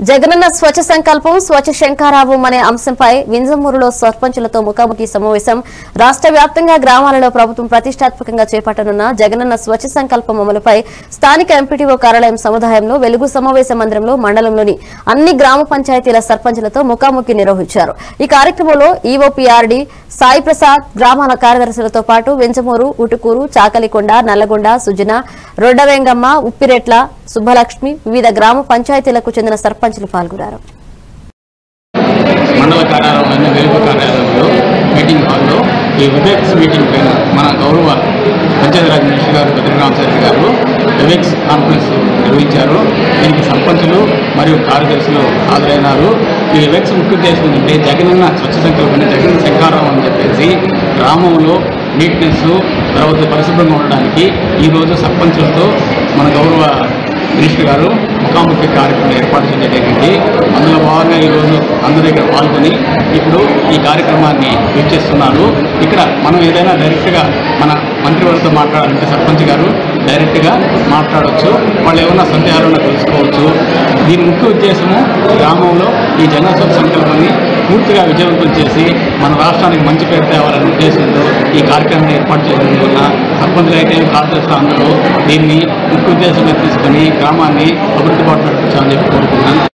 జగనన్న స్వచ్ఛ సంకల్పం స్వచ్ఛ శంకారావం అనే అంశంపై వింజమూరులో సర్పంచులతో ముఖాముఖి సమావేశం రాష్ట్ర వ్యాప్తంగా గ్రామాలలో ప్రభుత్వం ప్రతిష్టాత్మకంగా చేపట్టనున్న జగనన్న స్వచ్ఛ సంకల్పం అమలుపై స్థానిక ఎంపీటీఓ కార్యాలయం సముదాయంలో వెలుగు సమావేశ మందిరంలో మండలంలోని అన్ని గ్రామ పంచాయతీల సర్పంచులతో ముఖాముఖి నిర్వహించారు ఈ కార్యక్రమంలో ఈఓపీఆర్డీ సాయి ప్రసాద్ గ్రామాల కార్యదర్శులతో పాటు వెంచమూరు ఉటుకూరు చాకలికొండ నల్లగొండ సుజన రొడ్డవెంగమ్మ ఉప్పిరెట్ల సుబ్బలక్ష్మి వివిధ గ్రామ పంచాయతీలకు చెందిన సర్పంచులు పాల్గొన్నారు మండల కార్యాలయంలోని వెలుగు కార్యాలయంలో మీటింగ్ హాల్లో ఈ వివేక్స్ మీటింగ్ పైన మన గౌరవ పంచాయతీరాజ్ మినిస్టర్ గారు బద్రీరామచారి గారు వివేక్స్ కాన్ఫరెన్స్ నిర్వహించారు దీనికి సర్పంచులు మరియు కార్యదర్శులు హాజరైనారు ఈ వివేక్స్ ముఖ్య ఉద్దేశం ఏంటంటే జగనన్న స్వచ్ఛ సంకల్పం జగన్ శంకారం అని చెప్పేసి గ్రామంలో నీట్నెస్ తర్వాత పరిశుభ్రంగా ఉండడానికి ఈరోజు సర్పంచులతో మన గౌరవ మినిస్టర్ గారు ముఖాముఖి కార్యక్రమం ఏర్పాటు చేయడం జరిగింది అందులో భాగంగా ఈరోజు అందరూ ఇక్కడ పాల్గొని ఇప్పుడు ఈ కార్యక్రమాన్ని వీక్షిస్తున్నారు ఇక్కడ మనం ఏదైనా డైరెక్ట్గా మన మంత్రివారితో మాట్లాడాలంటే సర్పంచ్ గారు డైరెక్ట్గా మాట్లాడవచ్చు వాళ్ళు ఏమైనా సందేహాలు ఉన్నా తెలుసుకోవచ్చు దీని ముఖ్య ఉద్దేశము గ్రామంలో ఈ జనోత్సవ సంకల్పాన్ని పూర్తిగా విజయవంతం చేసి మన రాష్ట్రానికి మంచి పేరు తేవాలనే ఉద్దేశంతో ఈ కార్యక్రమాన్ని ఏర్పాటు చేసినందువల్ల సర్పంచులు అయితే కార్యదర్శులు అందరూ దీన్ని ముఖ్య ఉద్దేశంగా తీసుకొని గ్రామాన్ని అభివృద్ధి పాటు నడిపించాలని చెప్పి కోరుకుంటున్నాను